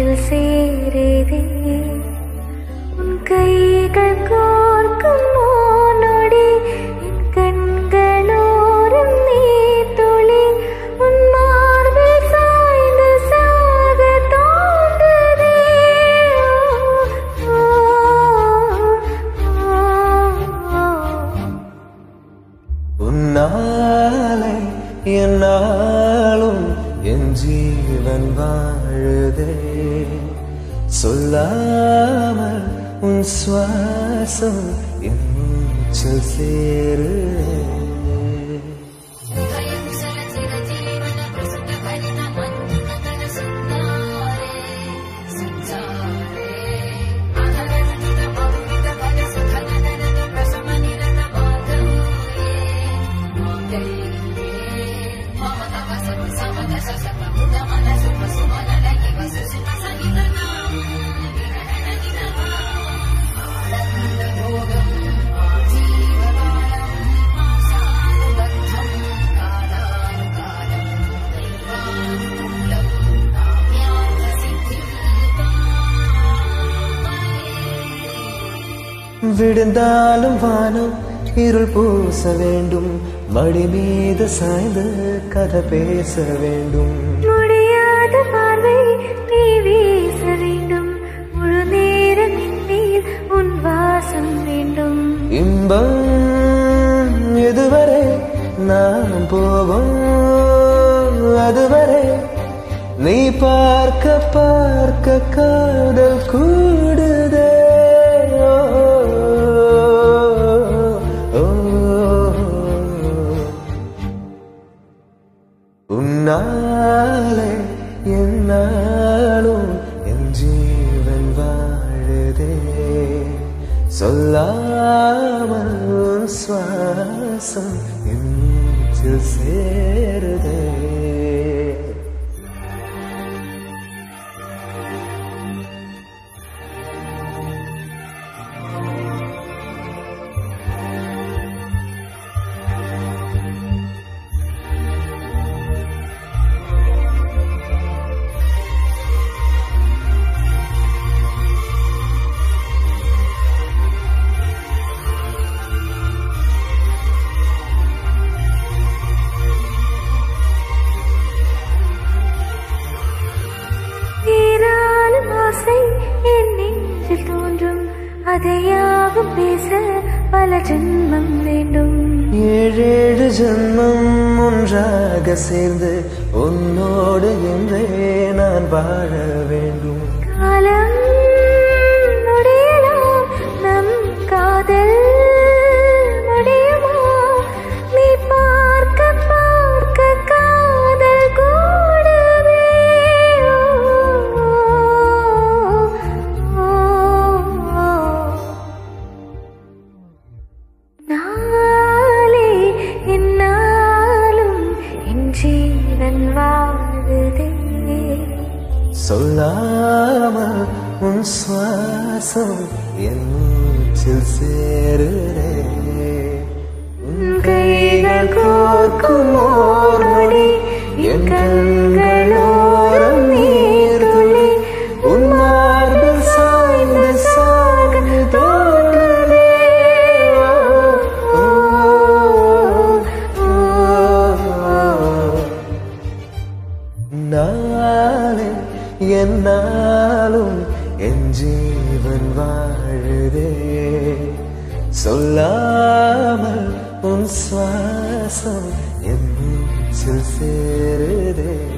நெஞ்சில் சேருதே உன் கைகள் கோர்க்கும் மோனொடி என் கண்களோரம் நீர் துளி உன் மார்பில் சாய்ந்து சாக தோன்றுதே ஓ, ஓ, ஓ, ஓ. உன்னாலே என்னாலும் என் ஜீவன் வாழுதே சொல்லாமல் உன் சுவாசம் என் மூச்சில் சேருதே விழுந்தாலும் வானம் இருள் பூச வேண்டும் மடி மீது சாய்ந்து கதை பேச வேண்டும் முடியாத பார்வை நீ வீச வேண்டும் முழு நேர நின்னில் உன் வாசம் வேண்டும் இன்பம் இதுவரை நாம் போவோம் அதுவரை நீ பார்க்க பார்க்க காதல் கூடுதே ஓ, ஓ, ஓ. உன்னாலே என்னாலும் என் ஜீவன் வாழுதே சொல்லாமல் உன் சுவாசம் என் மூச்சில் சேருதே ஏராளம் ஆசை என் நெஞ்சில் தோன்றும் அதையாவும் பேச பல ஜென்மம் வேண்டும் ஏழேழு ஜென்மம் ஒன்றாக சேர்ந்து உன்னோடு என்றே நான் வாழ வேண்டும் காலம் முடியலாம் நம் காதல் முடியுமா நீ பார்க்க பார்க்க காதல் கூடுதே ஓ, ஓ, ஓ. நாளே என்னாலும் என் ஜீவன் வாழுதே சொல்லாமல் உன் சுவாசம் என் மூச்சில் சேருதே உன் கைகள் கோர்க்கும் ஓர் நொடி என் கண்களோரம் நீர் துளி உன் மார்பில் சாய்ந்து சாக தோன்றுதே ஓ, ஓ, ஓ. நாளே என்னாலும் என் ஜீவன் வாழுதே சொல்லாமல் உன் சுவாசம் என் மூச்சில் சேருதே